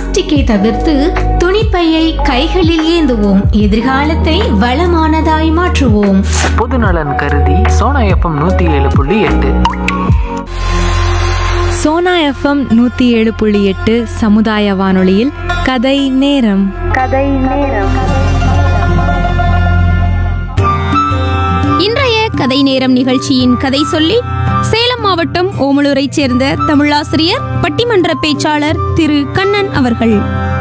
பிளாஸ்டிக்கை தவிர்த்து துணிப்பையை கைகளில் ஏந்துவோம் எதிர்காலத்தை வளமானதாய் மாற்றுவோம் பொதுநலன் கருதி சோனா எஃப்எம் நூற்றி ஏழு புள்ளி எட்டு சோனா எஃப்எம் நூற்றி ஏழு புள்ளி எட்டு சமுதாய வானொலியில் கதை நேரம் இன்றைய கதை நேரம் நிகழ்ச்சியின் கதை சொல்லி சேலம் மாவட்டம் ஓமலூரைச் சேர்ந்த தமிழாசிரியர் பட்டிமன்ற பேச்சாளர் திரு கண்ணன் அவர்கள்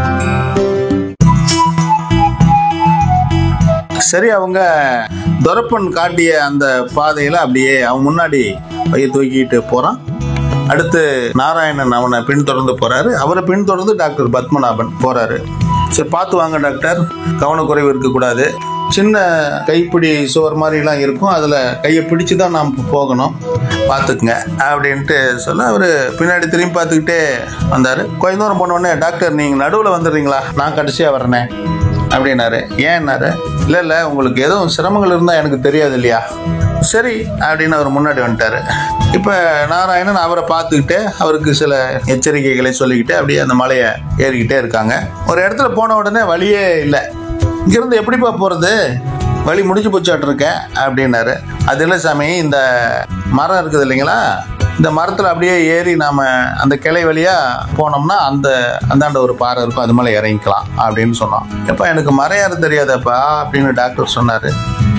சரி அவங்க துரப்பன் காட்டிய அந்த பாதையில அப்படியே அவன் முன்னாடி பைய தூக்கிட்டு போறான் அடுத்து நாராயணன் அவனை பின்தொடர்ந்து போறாரு அவரை பின்தொடர்ந்து டாக்டர் பத்மநாபன் போறாரு சரி பார்த்து வாங்க டாக்டர் கவனக்குறைவு இருக்கக்கூடாது சின்ன கைப்பிடி சுவர் மாதிரிலாம் இருக்கும் அதில் கையை பிடிச்சு தான் நாம் போகணும் பார்த்துக்குங்க அப்படின்ட்டு சொல்ல அவர் பின்னாடி திரும்பி பார்த்துக்கிட்டே வந்தார் கொஞ்ச தூரம் போன உடனே டாக்டர் நீங்கள் நடுவில் வந்துடுறீங்களா நான் கடைசியாக வரனே அப்படின்னாரு ஏன்னாரு இல்லை இல்லை உங்களுக்கு எதுவும் சிரமங்கள் இருந்தால் எனக்கு தெரியாது இல்லையா சரி அப்படின்னு அவர் முன்னாடி வந்துட்டாரு இப்போ நாராயணன் அவரை பார்த்துக்கிட்டு அவருக்கு சில எச்சரிக்கைகளை சொல்லிக்கிட்டு அப்படியே அந்த மலையை ஏறிக்கிட்டே இருக்காங்க ஒரு இடத்துல போன உடனே வழியே இல்லை இங்கிருந்து எப்படிப்பா போகிறது வழி முடிஞ்சு போச்சாட்டு இருக்கேன் அப்படின்னாரு அது இல்லை சாமி இந்த மரம் இருக்குது இல்லைங்களா இந்த மரத்தில் அப்படியே ஏறி நாம் அந்த கிளை வழியாக போனோம்னா அந்த அந்தாண்ட ஒரு பாறை இருக்கும் அது மேலே இறங்கிக்கலாம் அப்படின்னு சொன்னோம் எப்பா எனக்கு மரம் ஏற தெரியாதப்பா அப்படின்னு டாக்டர் சொன்னார்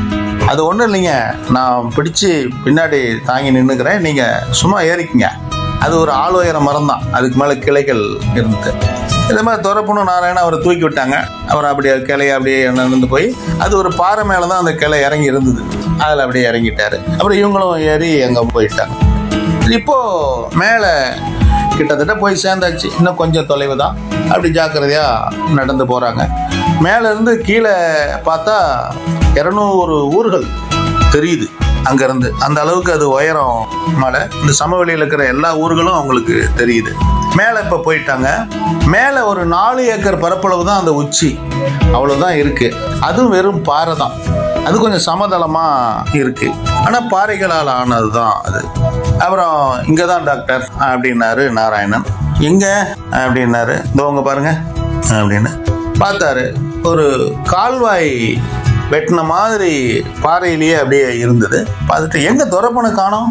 அது ஒன்றும் இல்லைங்க நான் பிடிச்சி பின்னாடி தாங்கி நின்றுக்கிறேன் நீங்கள் சும்மா ஏறிக்குங்க அது ஒரு ஆள் உயர மரம் தான் அதுக்கு மேலே கிளைகள் இருந்தது இதே மாதிரி துறப்பணும் நாராயணன் அவரை தூக்கி விட்டாங்க அவர் அப்படியே கிளைய அப்படியே நடந்து போய் அது ஒரு பாறை மேலே தான் அந்த கிளை இறங்கி இருந்தது அதில் அப்படியே இறங்கிட்டாரு அப்புறம் இவங்களும் ஏறி அங்கே போயிட்டாங்க இப்போ மேலே கிட்டத்தட்ட போய் சேர்ந்தாச்சு இன்னும் கொஞ்சம் தொலைவு தான் அப்படி ஜாக்கிரதையாக நடந்து போகிறாங்க மேலே இருந்து கீழே பார்த்தா இரநூறு ஊர்கள் தெரியுது அங்கேருந்து அந்த அளவுக்கு அது உயரம் மலை இந்த சமவெளியில் இருக்கிற எல்லா ஊர்களும் அவங்களுக்கு தெரியுது மேலே இப்போ போயிட்டாங்க மேலே ஒரு நாலு ஏக்கர் பரப்பளவு தான் அந்த உச்சி அவ்வளோதான் இருக்குது அதுவும் வெறும் பாறை தான் அது கொஞ்சம் சமதளமாக இருக்குது ஆனால் பாறைகளால் ஆனது தான் அது அப்புறம் இங்கே தான் டாக்டர் அப்படின்னாரு நாராயணன் எங்கே அப்படின்னாரு இதோங்க பாருங்க அப்படின்னு பார்த்தாரு ஒரு கால்வாய் வெட்டின மாதிரி பாறையிலேயே அப்படியே இருந்தது பார்த்துட்டு எங்கே துரப்பனை காணோம்